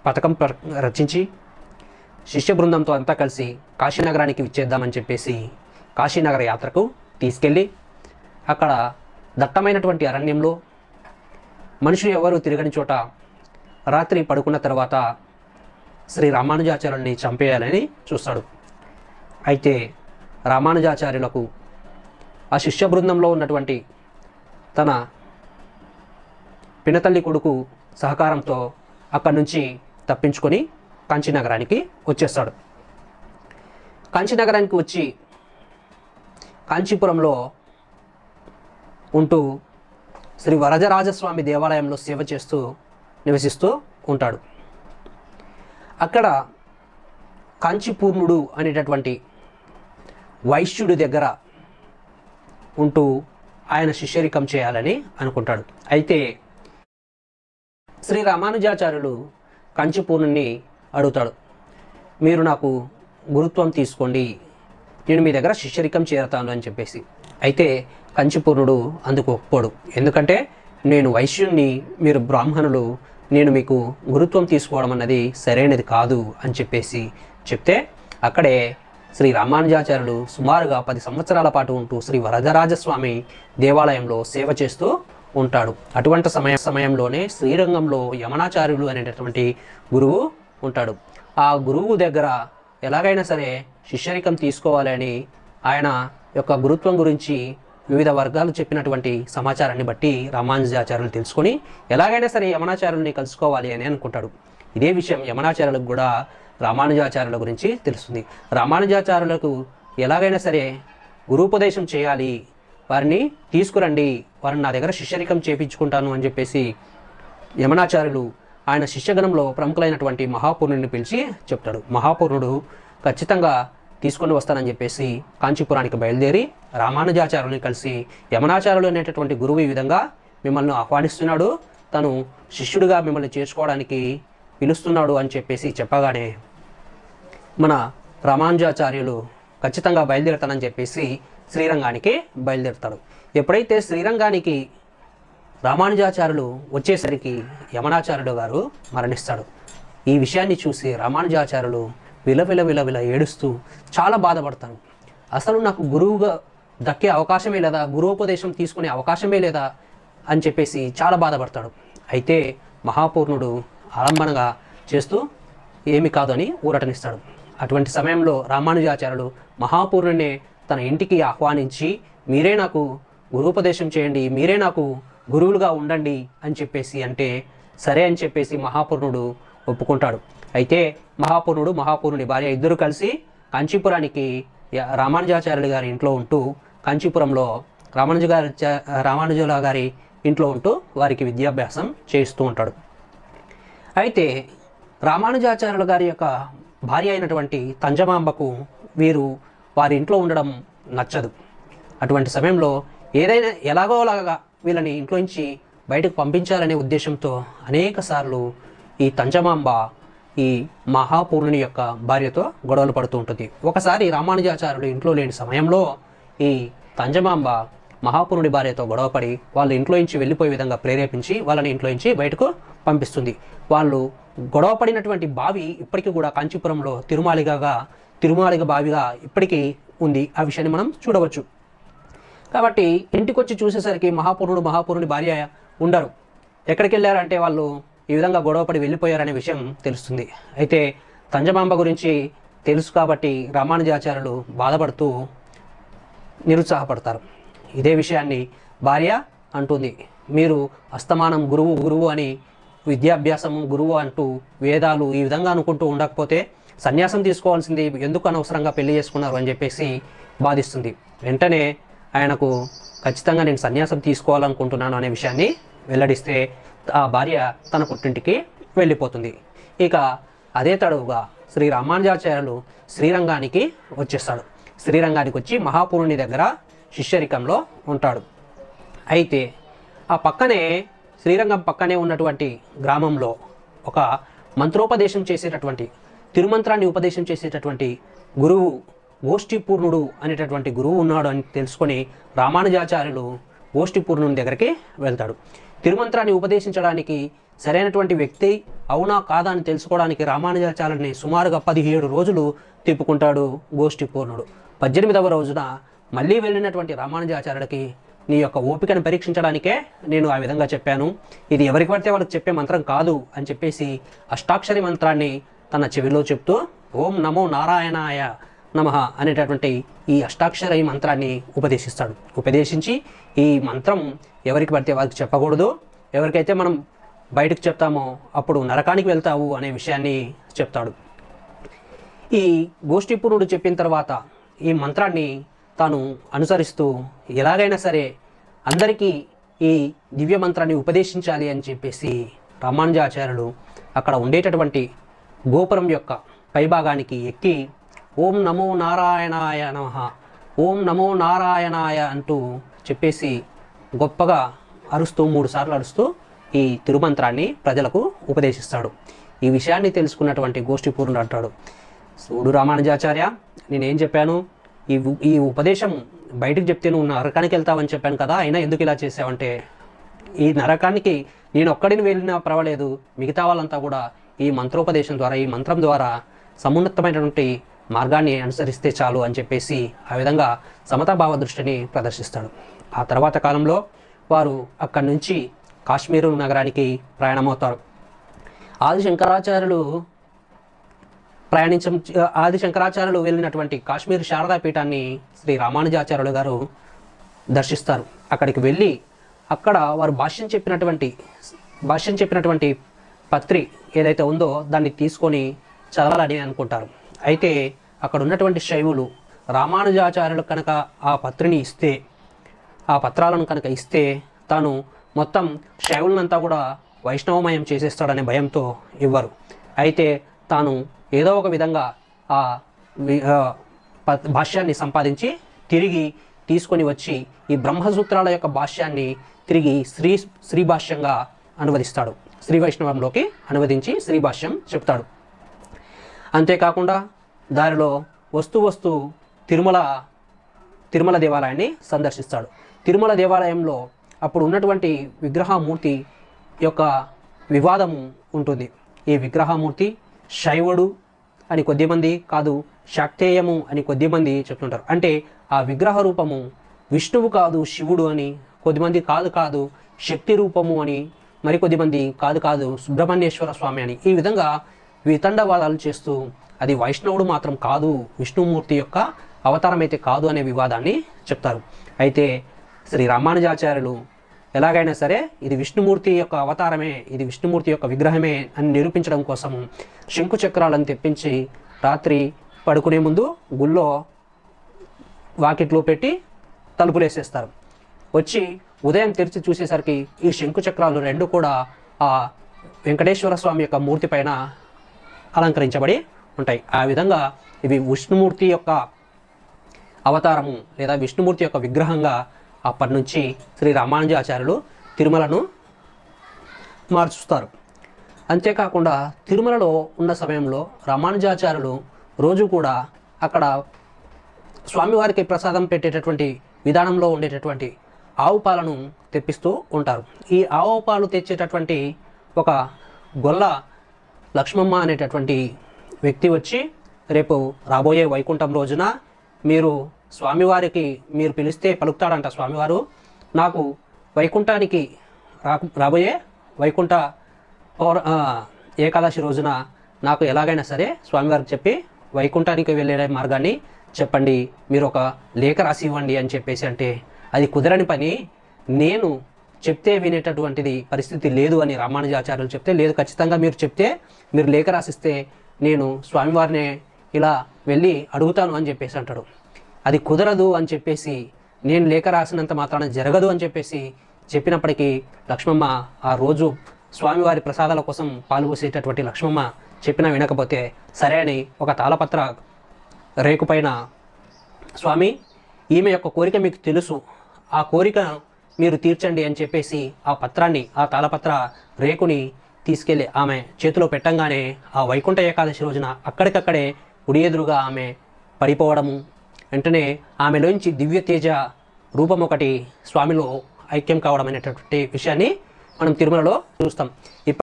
పథకం ప్ర- రచించి శిష్య బృందంతో అంతా కలిసి కాశీనగరానికి విచ్చేద్దామని చెప్పేసి కాశీనగర యాత్రకు తీసుకెళ్ళి అక్కడ దట్టమైనటువంటి అరణ్యంలో మనుషులు ఎవరు తిరగని చోట రాత్రి పడుకున్న తర్వాత శ్రీ రామానుజాచార్యుల్ని చంపేయాలని చూస్తాడు అయితే రామానుజాచార్యులకు ఆ శిష్య బృందంలో ఉన్నటువంటి తన పినతల్లి కొడుకు సహకారంతో అక్కడి నుంచి తప్పించుకొని కాంచీనగరానికి వచ్చేస్తాడు కాంచీనగరానికి వచ్చి కాంచీపురంలో ఉంటూ శ్రీ వరదరాజస్వామి దేవాలయంలో సేవ చేస్తూ నివసిస్తూ ఉంటాడు అక్కడ కాంచీపూర్ణుడు అనేటటువంటి వైశ్యుడి దగ్గర ఉంటూ ఆయన శిష్యరికం చేయాలని అనుకుంటాడు అయితే శ్రీ రామానుజాచార్యులు కంచిపూర్ణుని అడుగుతాడు మీరు నాకు గురుత్వం తీసుకోండి నేను మీ దగ్గర శిష్యరికం చేరతాను అని చెప్పేసి అయితే కంచిపూర్ణుడు అందుకు ఒప్పుకోడు ఎందుకంటే నేను వైశ్యుణ్ణి మీరు బ్రాహ్మణులు నేను మీకు గురుత్వం తీసుకోవడం అన్నది సరైనది కాదు అని చెప్పేసి చెప్తే అక్కడే శ్రీ రామానుజాచార్యులు సుమారుగా పది సంవత్సరాల పాటు ఉంటూ శ్రీ వరదరాజస్వామి దేవాలయంలో సేవ చేస్తూ ఉంటాడు అటువంటి సమయ సమయంలోనే శ్రీరంగంలో యమనాచార్యులు అనేటటువంటి గురువు ఉంటాడు ఆ గురువు దగ్గర ఎలాగైనా సరే శిష్యరికం తీసుకోవాలని ఆయన యొక్క గురుత్వం గురించి వివిధ వర్గాలు చెప్పినటువంటి సమాచారాన్ని బట్టి రామానుజాచార్యులు తెలుసుకొని ఎలాగైనా సరే యమనాచార్యుల్ని కలుసుకోవాలి అని అనుకుంటాడు ఇదే విషయం యమనాచార్యులకు కూడా రామానుజాచార్యుల గురించి తెలుస్తుంది రామానుజాచార్యులకు ఎలాగైనా సరే గురూపదేశం చేయాలి వారిని తీసుకురండి వారిని నా దగ్గర శిష్యరికం చేపించుకుంటాను అని చెప్పేసి యమనాచార్యులు ఆయన శిష్యగణంలో ప్రముఖులైనటువంటి మహాపూర్ణుడిని పిలిచి చెప్తాడు మహాపూర్ణుడు ఖచ్చితంగా తీసుకొని వస్తానని చెప్పేసి కాంచీపురానికి బయలుదేరి రామానుజాచార్యుని కలిసి యమనాచార్యులు అనేటటువంటి గురువు ఈ విధంగా మిమ్మల్ని ఆహ్వానిస్తున్నాడు తను శిష్యుడిగా మిమ్మల్ని చేర్చుకోవడానికి పిలుస్తున్నాడు అని చెప్పేసి చెప్పగానే మన రామానుజాచార్యులు ఖచ్చితంగా బయలుదేరుతానని చెప్పేసి శ్రీరంగానికి బయలుదేరుతాడు ఎప్పుడైతే శ్రీరంగానికి రామానుజాచార్యులు వచ్చేసరికి యమనాచార్యుడు గారు మరణిస్తాడు ఈ విషయాన్ని చూసి రామానుజాచార్యులు విలవిల విలవిల ఏడుస్తూ చాలా బాధపడతాను అసలు నాకు గురువుగా దక్కే అవకాశమే లేదా గురువుపదేశం తీసుకునే అవకాశమే లేదా అని చెప్పేసి చాలా బాధపడతాడు అయితే మహాపూర్ణుడు ఆలంబనగా చేస్తూ ఏమి కాదు అని ఊరటనిస్తాడు అటువంటి సమయంలో రామానుజాచార్యుడు మహాపూర్ణునే తన ఇంటికి ఆహ్వానించి మీరే నాకు గురూపదేశం చేయండి మీరే నాకు గురువులుగా ఉండండి అని చెప్పేసి అంటే సరే అని చెప్పేసి మహాపూర్ణుడు ఒప్పుకుంటాడు అయితే మహాపూర్ణుడు మహాపూర్ణుడి భార్య ఇద్దరు కలిసి కాంచీపురానికి య- రామానుజాచార్యులు గారి ఇంట్లో ఉంటూ కాంచీపురంలో రామానుజ గారి చ- రామానుజుల గారి ఇంట్లో ఉంటూ వారికి విద్యాభ్యాసం చేస్తూ ఉంటాడు అయితే రామానుజాచార్యుల గారి యొక్క భార్య అయినటువంటి తంజమాంబకు వీరు వారి ఇంట్లో ఉండడం నచ్చదు అటువంటి సమయంలో ఏదైనా ఎలాగోలాగా వీళ్ళని ఇంట్లో నుంచి బయటకు పంపించాలనే ఉద్దేశంతో అనేక సార్లు ఈ తంజమాంబ ఈ మహాపూర్ణుని యొక్క భార్యతో గొడవలు పడుతూ ఉంటుంది ఒకసారి రామానుజాచార్యుడు ఇంట్లో లేని సమయంలో ఈ తంజమాంబ మహాపురుడి భార్యతో గొడవపడి వాళ్ళ ఇంట్లో నుంచి వెళ్ళిపోయే విధంగా ప్రేరేపించి వాళ్ళని ఇంట్లో నుంచి బయటకు పంపిస్తుంది వాళ్ళు గొడవపడినటువంటి బావి ఇప్పటికీ కూడా కాంచీపురంలో తిరుమాలిగగా తిరుమాలిగ బావిగా ఇప్పటికీ ఉంది ఆ విషయాన్ని మనం చూడవచ్చు కాబట్టి ఇంటికి వచ్చి చూసేసరికి మహాపురుడు మహాపురుని భార్య ఉండరు ఎక్కడికి వెళ్ళారంటే వాళ్ళు ఈ విధంగా గొడవపడి వెళ్ళిపోయారనే విషయం తెలుస్తుంది అయితే తంజమాంబ గురించి తెలుసు కాబట్టి రామానుజాచార్యులు బాధపడుతూ నిరుత్సాహపడతారు ఇదే విషయాన్ని భార్య అంటుంది మీరు అస్తమానం గురువు గురువు అని విద్యాభ్యాసము గురువు అంటూ వేదాలు ఈ విధంగా అనుకుంటూ ఉండకపోతే సన్యాసం తీసుకోవాల్సింది ఎందుకు అనవసరంగా పెళ్లి చేసుకున్నారు అని చెప్పేసి బాధిస్తుంది వెంటనే ఆయనకు ఖచ్చితంగా నేను సన్యాసం తీసుకోవాలనుకుంటున్నాను అనే విషయాన్ని వెల్లడిస్తే ఆ భార్య తన పుట్టింటికి వెళ్ళిపోతుంది ఇక అదే తడువుగా శ్రీ రామానుజాచార్యులు శ్రీరంగానికి వచ్చేస్తాడు శ్రీరంగానికి వచ్చి మహాపురుని దగ్గర శిష్యరికంలో ఉంటాడు అయితే ఆ పక్కనే శ్రీరంగం పక్కనే ఉన్నటువంటి గ్రామంలో ఒక మంత్రోపదేశం చేసేటటువంటి తిరుమంత్రాన్ని ఉపదేశం చేసేటటువంటి గురువు గోష్ఠిపూర్ణుడు అనేటటువంటి గురువు ఉన్నాడు అని తెలుసుకొని రామానుజాచార్యులు గోష్ఠిపూర్ణుని దగ్గరికి వెళ్తాడు తిరుమంత్రాన్ని ఉపదేశించడానికి సరైనటువంటి వ్యక్తి అవునా కాదా అని తెలుసుకోవడానికి రామానుజాచార్యుని సుమారుగా పదిహేడు రోజులు తిప్పుకుంటాడు గోష్ఠి పూర్ణుడు పద్దెనిమిదవ రోజున మళ్ళీ వెళ్ళినటువంటి రామానుజాచార్యుడికి నీ యొక్క ఓపికను పరీక్షించడానికే నేను ఆ విధంగా చెప్పాను ఇది ఎవరికి పడితే వాళ్ళకి చెప్పే మంత్రం కాదు అని చెప్పేసి అష్టాక్షరి మంత్రాన్ని తన చెవిలో చెప్తూ ఓం నమో నారాయణాయ నమ అనేటటువంటి ఈ అష్టాక్షరి మంత్రాన్ని ఉపదేశిస్తాడు ఉపదేశించి ఈ మంత్రం ఎవరికి పడితే వాళ్ళకి చెప్పకూడదు ఎవరికైతే మనం బయటకు చెప్తామో అప్పుడు నరకానికి వెళ్తావు అనే విషయాన్ని చెప్తాడు ఈ గోష్ఠిపురుడు చెప్పిన తర్వాత ఈ మంత్రాన్ని తాను అనుసరిస్తూ ఎలాగైనా సరే అందరికీ ఈ దివ్య మంత్రాన్ని ఉపదేశించాలి అని చెప్పేసి రామానుజాచార్యులు అక్కడ ఉండేటటువంటి గోపురం యొక్క పైభాగానికి ఎక్కి ఓం నమో నారాయణాయ నమః ఓం నమో నారాయణాయ అంటూ చెప్పేసి గొప్పగా అరుస్తూ మూడు సార్లు అరుస్తూ ఈ తిరుమంత్రాన్ని ప్రజలకు ఉపదేశిస్తాడు ఈ విషయాన్ని తెలుసుకున్నటువంటి గోష్ఠిపూర్ణుడు అంటాడు చూడు రామానుజాచార్య నేనేం చెప్పాను ఈ ఉ- ఈ ఉపదేశం బయటకు చెప్తే నువ్వు నరకానికి వెళ్తావని చెప్పాను కదా అయినా ఎందుకు ఇలా చేసావంటే ఈ నరకానికి నేను ఒక్కడిని వెళ్ళినా పర్వాలేదు మిగతా వాళ్ళంతా కూడా ఈ మంత్రోపదేశం ద్వారా ఈ మంత్రం ద్వారా సమున్నతమైనటువంటి మార్గాన్ని అనుసరిస్తే చాలు అని చెప్పేసి ఆ విధంగా సమతాభావ దృష్టిని ప్రదర్శిస్తాడు ఆ తర్వాత కాలంలో వారు అక్కడి నుంచి కాశ్మీరు నగరానికి ప్రయాణమవుతారు ఆది శంకరాచార్యులు ప్రయాణించం ఆది శంకరాచార్యులు వెళ్ళినటువంటి కాశ్మీర్ శారదా పీఠాన్ని శ్రీ రామానుజాచార్యులు గారు దర్శిస్తారు అక్కడికి వెళ్ళి అక్కడ వారు భాష్యం చెప్పినటువంటి భాష్యం చెప్పినటువంటి పత్రి ఏదైతే ఉందో దాన్ని తీసుకొని చదవాలని అనుకుంటారు అయితే అక్కడ ఉన్నటువంటి శైవులు రామానుజాచార్యులు కనుక ఆ పత్రిని ఇస్తే ఆ పత్రాలను కనుక ఇస్తే తాను మొత్తం శైవులనంతా కూడా వైష్ణవమయం చేసేస్తాడనే భయంతో ఇవ్వరు అయితే తాను ఏదో ఒక విధంగా ఆ వి- ఆ ప- భాష్యాన్ని సంపాదించి తిరిగి తీసుకొని వచ్చి ఈ బ్రహ్మసూత్రాల యొక్క భాష్యాన్ని తిరిగి శ్రీ శ్రీ భాష్యంగా అనువదిస్తాడు శ్రీ వైష్ణవంలోకి అనువదించి శ్రీ భాష్యం చెప్తాడు అంతేకాకుండా దారిలో వస్తూ వస్తూ తిరుమల తిరుమల దేవాలయాన్ని సందర్శిస్తాడు తిరుమల దేవాలయంలో అప్పుడు ఉన్నటువంటి విగ్రహమూర్తి యొక్క వివాదము ఉంటుంది ఈ విగ్రహమూర్తి శైవుడు అని కొద్దిమంది కాదు శాక్తేయము అని కొద్దిమంది చెప్తుంటారు అంటే ఆ విగ్రహ రూపము విష్ణువు కాదు శివుడు అని కొద్దిమంది కాదు కాదు శక్తి రూపము అని మరికొద్దిమంది కాదు కాదు సుబ్రహ్మణ్యేశ్వర స్వామి అని ఈ విధంగా వితండవాదాలు చేస్తూ అది వైష్ణవుడు మాత్రం కాదు విష్ణుమూర్తి యొక్క అవతారం అయితే కాదు అనే వివాదాన్ని చెప్తారు అయితే శ్రీ రామానుజాచార్యులు ఎలాగైనా సరే ఇది విష్ణుమూర్తి యొక్క అవతారమే ఇది విష్ణుమూర్తి యొక్క విగ్రహమే అని నిరూపించడం కోసం శంకు చక్రాలను తెప్పించి రాత్రి పడుకునే ముందు గుళ్ళో వాకిట్లో పెట్టి తలుపులు వేసేస్తారు వచ్చి ఉదయం తెరిచి చూసేసరికి ఈ శంకు చక్రాలు రెండు కూడా ఆ వెంకటేశ్వర స్వామి యొక్క మూర్తి పైన అలంకరించబడి ఉంటాయి ఆ విధంగా ఇవి విష్ణుమూర్తి యొక్క అవతారము లేదా విష్ణుమూర్తి యొక్క విగ్రహంగా అప్పటి నుంచి శ్రీ రామానుజాచార్యులు తిరుమలను మార్చుస్తారు అంతేకాకుండా తిరుమలలో ఉన్న సమయంలో రామానుజాచార్యులు రోజు కూడా అక్కడ స్వామివారికి ప్రసాదం పెట్టేటటువంటి విధానంలో ఉండేటటువంటి ఆవు పాలను తెప్పిస్తూ ఉంటారు ఈ ఆవు పాలు తెచ్చేటటువంటి ఒక గొల్ల లక్ష్మమ్మ అనేటటువంటి వ్యక్తి వచ్చి రేపు రాబోయే వైకుంఠం రోజున మీరు స్వామివారికి మీరు పిలిస్తే పలుకుతాడంట స్వామివారు నాకు వైకుంఠానికి రాకు రాబోయే వైకుంఠ పౌర ఆ, ఏకాదశి రోజున నాకు ఎలాగైనా సరే స్వామివారికి చెప్పి వైకుంఠానికి వెళ్ళే మార్గాన్ని చెప్పండి మీరు ఒక లేఖ రాసి ఇవ్వండి అని చెప్పేసి అంటే అది కుదరని పని నేను చెప్తే వినేటటువంటిది పరిస్థితి లేదు అని రామానుజాచార్యులు చెప్తే లేదు ఖచ్చితంగా మీరు చెప్తే మీరు లేఖ రాసిస్తే నేను స్వామివారిని ఇలా వెళ్ళి అడుగుతాను అని చెప్పేసి అంటాడు అది కుదరదు అని చెప్పేసి నేను లేఖ రాసినంత మాత్రాన జరగదు అని చెప్పేసి చెప్పినప్పటికీ లక్ష్మమ్మ ఆ రోజు స్వామివారి ప్రసాదాల కోసం పాల్గొసేటటువంటి లక్ష్మమ్మ చెప్పినా వినకపోతే సరే అని ఒక తాళపత్ర రేకుపైన స్వామి ఈమె యొక్క కోరిక మీకు తెలుసు ఆ కోరిక మీరు తీర్చండి అని చెప్పేసి ఆ పత్రాన్ని ఆ తాళపత్ర రేకుని తీసుకెళ్ళి ఆమె చేతిలో పెట్టంగానే ఆ వైకుంఠ ఏకాదశి రోజున అక్కడికక్కడే కుడి ఎదురుగా ఆమె పడిపోవడము వెంటనే ఆమెలోంచి దివ్య తేజ రూపం ఒకటి స్వామిలో ఐక్యం కావడం అనేటటువంటి విషయాన్ని మనం తిరుమలలో చూస్తాం ఇప్ప